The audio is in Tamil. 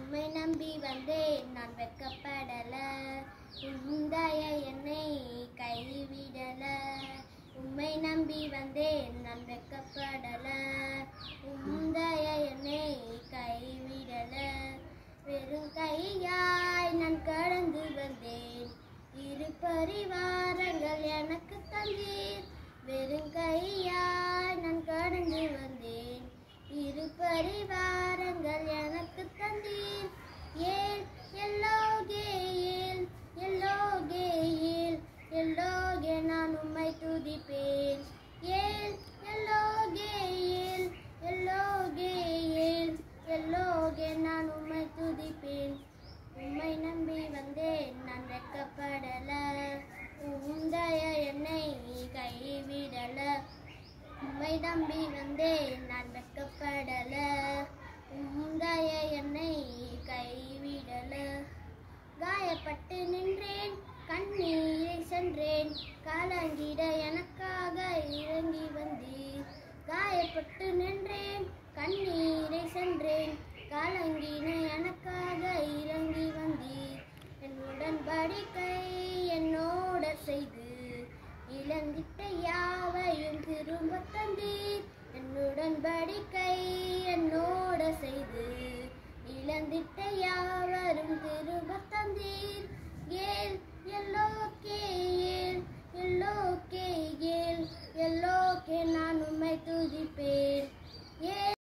உம்மை நம்பி வந்தேன் நான் வெக்கப்படல உந்தய என்னை கைவிடல உம்மை நம்பி வந்தேன் நான் வெக்கப்படல உந்தய என்னை கைவிடல வெறும் கையாய் நான் கடந்து வந்தேன் இரு பரிவாரங்கள் எனக்கு தந்தீர் வெறும் கையாய் நான் கடந்து வந்தேன் இரு பரிவாரங்கள் எனக்கு தந்தீர் ஏன் எல்லோகே ஏன் எல்லோகே ஏன் எல்லோகே நான் உம்மை துதிப்பேன் ஏன் எல்லோகே ஏன் எல்லோகே ஏன் எல்லோகே நான் உம்மை துதிப்பேன் உம்மை நம்பி வந்தேன் நான் வெக்கப்படல உந்தய என்னை கைவிடல உம்மை நம்பி வந்தேன் நான் வெக்கப்படல உந்தய என்னை கைவிடல காயப்பட்டு நின்றேன் கண்ணீரை சென்றேன் காலங்கிட எனக்காக இறங்கி வந்தீர் காயப்பட்டு நின்றேன் கண்ணீரை சென்றேன் காலங்கின எனக்காக இறங்கி வந்தீர் என் உடன்படிக்கை என்னோட செய்து இழந்திட்ட யாவையும் திரும்ப தந்தீர் என் உடன்படிக்கை என்னோட செய்து இழந்திட்ட யாவரும் திரும்ப தந்தீர் ஏல் எல்லோக்கே ஏல் எல்லோக்கே ஏல் எல்லோக்கே நான் உம்மை துதிப்பேன் ஏல்